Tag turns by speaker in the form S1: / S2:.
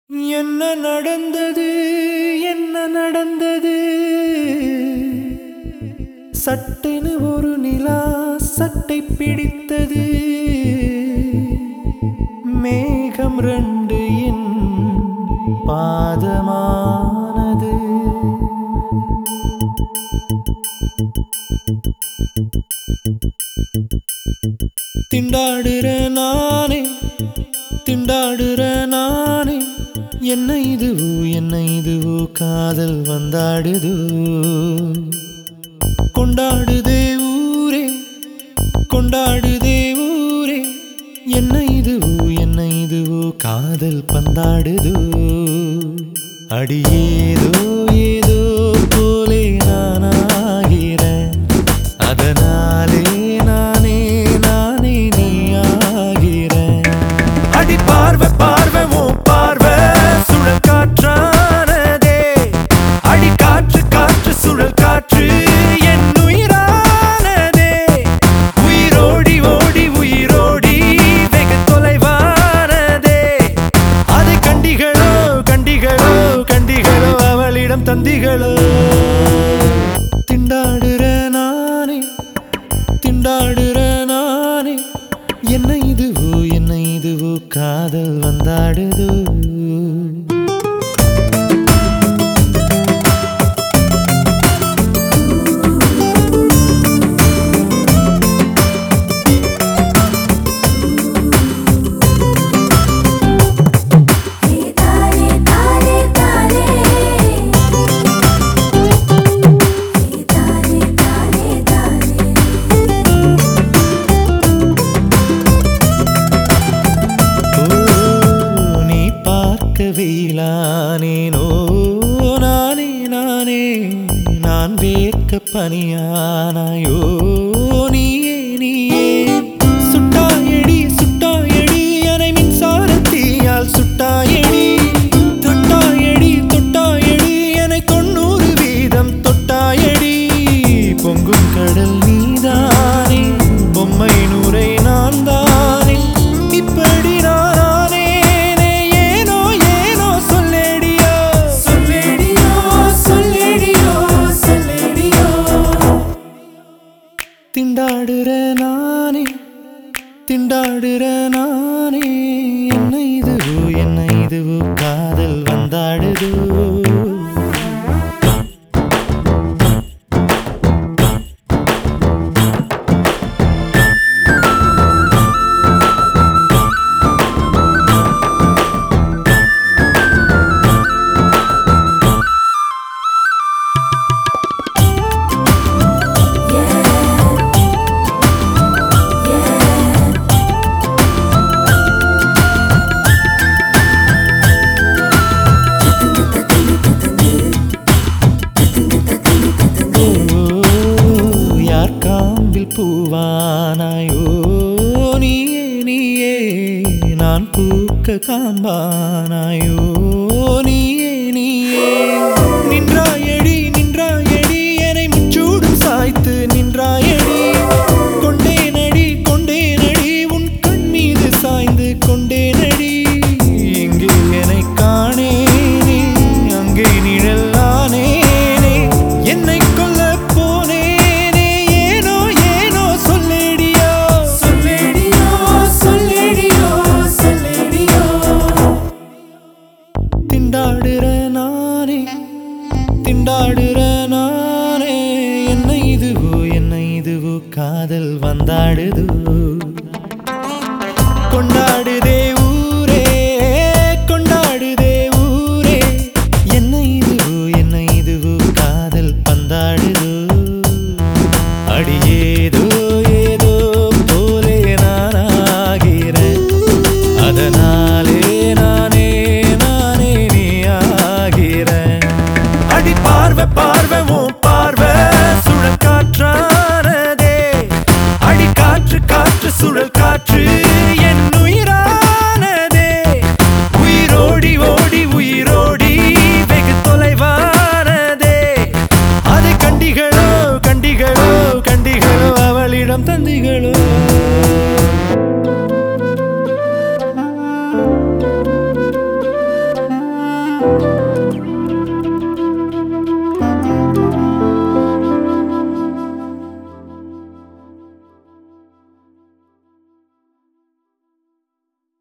S1: என்ன நடந்தது என்ன நடந்தது சட்டென ஒரு நிலா சட்டை பிடித்தது மேகம் ரெண்டு என் பாதமானது திண்டாடுற நானே திண்டாடுற நானே என்ன இதுவோ என்ன இதுவோ காதல் வந்தாடுதோ கொண்டாடுதே ஊரே கொண்டாடுதே ஊரே என்ன இதுவோ என்ன இதுவோ காதல் பந்தாடுதோ அடியேதோ ஏதோ போலே நானாகிறேன் அதனாலே நானே நானே நீயாகிறேன் அடி பார்வை பார்வை உன் பார்வை சுழல் காற்றானதே அடி காற்று காற்று சுழல் காற்று என் உயிரானதே உயிரோடி ஓடி உயிரோடி வெகு தொலைவானதே அதை கண்டிகளோ கண்டிகளோ கண்டிகளோ அவளிடம் தந்திகளோ திண்டாடுற நானே திண்டாடுற நானே என்ன இதுவோ என்ன இதுவோ காதல் வந்தாடுதோ
S2: தாரே தாரே தாரே தாரே தாரே தாரே
S1: ஓ, நீ பார்க்க வெயிலானேனோ நானே நானே நான் வேர்க்க பனியானாயோ நீயே நீயே சுட்டாயடி சுட்டாயடி அனை மின்சாரத்தீயால் சுட்டாயடி தொட்டாயடி தொட்டாயடி எனை தொண்ணூறு வீதம் தொட்டாயடி பொங்கும் கடல் நீதானே பொம்மை நூரை நான் தானே இப்படி நானேனே ஏனோ ஏனோ சொல்லடியோ சொல்லடியோ சொல்லடியோ சொல்லடியோ திண்டாடுற நானே திண்டாடுற நானே என்ன இதுவோ என்ன இதுவோ காதல் வந்தாடுதோ ஓ, யார் காம்பில் பூவானாயோ நீயே நீயே நான் பூக்க காம்பானாயோ நீயே நீயே நின்றாயடி நின்றாயடி என்னை முச்சூடும் சாய்த்து நின்றாயடி கொண்டேனடி கொண்டேனடி உன் கண் மீது சாய்ந்து கொண்டேனடி இங்கே என்னை காணேனே அங்கே நிழலானேனே என்னை கொல்ல போனேனே ஏனோ ஏனோ சொல்லடியோ சொல்லடியோ சொல்லடியோ சொல்லடியோ திண்டாடுற நானே திண்டாடுற நானே என்ன இதுவோ என்ன இதுவோ காதல் வந்தாடுதோ